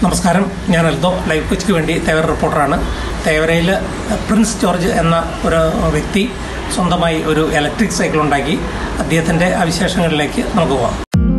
നമസ്കാരം ഞാൻ അൽദോ ലൈഫ് കൊച്ചിക്ക് വേണ്ടി തേവര റിപ്പോർട്ടറാണ് തേവരയിൽ പ്രിൻസ് ജോർജ് എന്ന ഒരു വ്യക്തി സ്വന്തമായി ഒരു ഇലക്ട്രിക് സൈക്കിൾ ഉണ്ടാക്കി അദ്ദേഹത്തിൻ്റെ വിശേഷങ്ങളിലേക്ക് നമുക്ക് പോകാം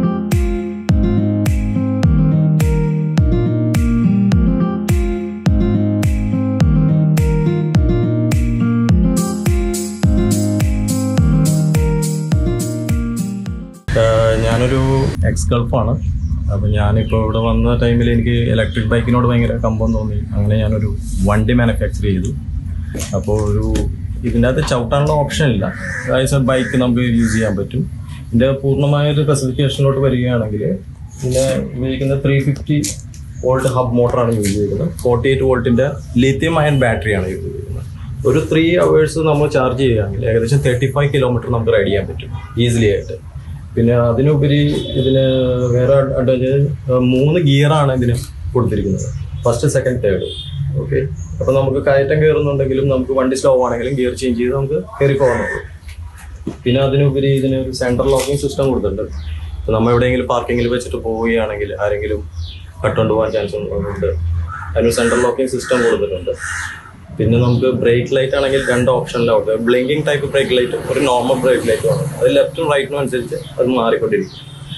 ഏഹ് ഞാനൊരു എക്സ് ഗൾഫാണ് അപ്പോൾ ഞാനിപ്പോൾ ഇവിടെ വന്ന ടൈമിൽ എനിക്ക് ഇലക്ട്രിക് ബൈക്കിനോട് ഭയങ്കര കമ്പം തോന്നി അങ്ങനെ ഞാനൊരു വണ്ടി മാനുഫാക്ചർ ചെയ്തു അപ്പോൾ ഒരു ഇതിൻ്റെ അകത്ത് ചവിട്ടാനുള്ള ഓപ്ഷൻ ഇല്ല അതായത് ബൈക്ക് നമുക്ക് യൂസ് ചെയ്യാൻ പറ്റും ഇതിൻ്റെ പൂർണ്ണമായ ഒരു സ്പെസിഫിക്കേഷനിലോട്ട് വരികയാണെങ്കിൽ പിന്നെ ഉപയോഗിക്കുന്ന ത്രീ ഫിഫ്റ്റി വോൾട്ട് ഹബ് മോട്ടറാണ് യൂസ് ചെയ്യുന്നത് ഫോർട്ടി എയ്റ്റ് വോൾട്ടിൻ്റെ ലിഥിയം അയൺ ബാറ്ററിയാണ് യൂസ് ചെയ്യുന്നത് ഒരു ത്രീ അവേഴ്സ് നമ്മൾ ചാർജ് ചെയ്യുകയാണെങ്കിൽ ഏകദേശം തേർട്ടി ഫൈവ് കിലോമീറ്റർ നമുക്ക് റൈഡ് ചെയ്യാൻ പറ്റും ഈസിലി ആയിട്ട് പിന്നെ അതിനുപരി ഇതിന് വേറെ അഡ്വാൻറ്റേജ് മൂന്ന് ഗിയറാണ് ഇതിന് കൊടുത്തിരിക്കുന്നത് ഫസ്റ്റ് സെക്കൻഡ് തേർഡ് ഓക്കെ അപ്പോൾ നമുക്ക് കയറ്റം കയറുന്നുണ്ടെങ്കിലും നമുക്ക് വണ്ടി സ്ലോ ആണെങ്കിലും ഗിയർ ചേഞ്ച് ചെയ്ത് നമുക്ക് കയറി പോകാനുള്ളൂ പിന്നെ അതിനുപരി ഇതിന് ഒരു സെൻട്രൽ ലോക്കിംഗ് സിസ്റ്റം കൊടുത്തിട്ടുണ്ട് ഇപ്പൊ നമ്മൾ എവിടെയെങ്കിലും പാർക്കിങ്ങിൽ വെച്ചിട്ട് പോവുകയാണെങ്കിൽ ആരെങ്കിലും കട്ടുകൊണ്ട് പോകാൻ ചാൻസ് ഉണ്ട് അതിന് സെൻട്രൽ ലോക്കിംഗ് സിസ്റ്റം കൊടുത്തിട്ടുണ്ട് പിന്നെ നമുക്ക് ബ്രേക്ക് ലൈറ്റ് ആണെങ്കിൽ രണ്ട് ഓപ്ഷനിലാവും ബ്ലിങ്കിങ് ടൈപ്പ് ബ്രേക്ക് ലൈറ്റ് ഒരു നോർമൽ ബ്രേക്ക് ലൈറ്റും ആണ് അത് ലെഫ്റ്റും റൈറ്റിനും അനുസരിച്ച് അത് മാറിക്കൊണ്ടിരിക്കും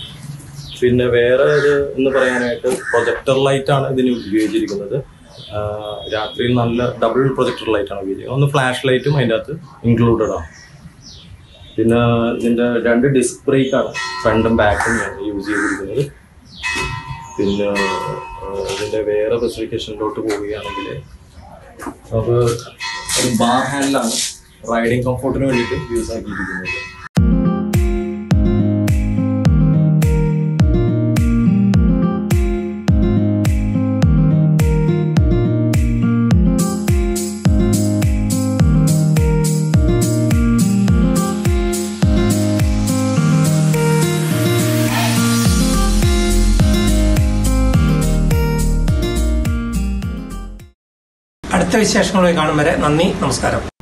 പിന്നെ വേറെ ഒരു എന്ന് പറയാനായിട്ട് പ്രൊജക്ടർ ലൈറ്റ് ആണ് ഇതിന് ഉപയോഗിച്ചിരിക്കുന്നത് ആഹ് രാത്രിയിൽ നല്ല ഡബിൾ പ്രൊജക്ടർ ലൈറ്റ് ആണ് ഉപയോഗിച്ചിരിക്കുന്നത് ഒന്ന് ഫ്ലാഷ് ലൈറ്റും അതിൻ്റെ അകത്ത് ഇൻക്ലൂഡഡ് ആണ് പിന്നെ ഇതിന്റെ രണ്ട് ഡിസ്ക് ബ്രേക്ക് ആണ് ഫ്രണ്ടും ബാക്കും യൂസ് ചെയ്തിരിക്കുന്നത് പിന്നെ ആഹ് ഇതിന്റെ വേറെ സ്പെസിഫിക്കേഷനിലോട്ട് പോവുകയാണെങ്കിൽ നമുക്ക് ഒരു ബാർ ഹാൻഡിലാണ് റൈഡിങ് കംഫോർട്ടിന് വേണ്ടിയിട്ട് യൂസ് ആക്കിയിരിക്കുന്നത് അടുത്ത വിശേഷങ്ങളുമായി കാണും വരെ നന്ദി നമസ്കാരം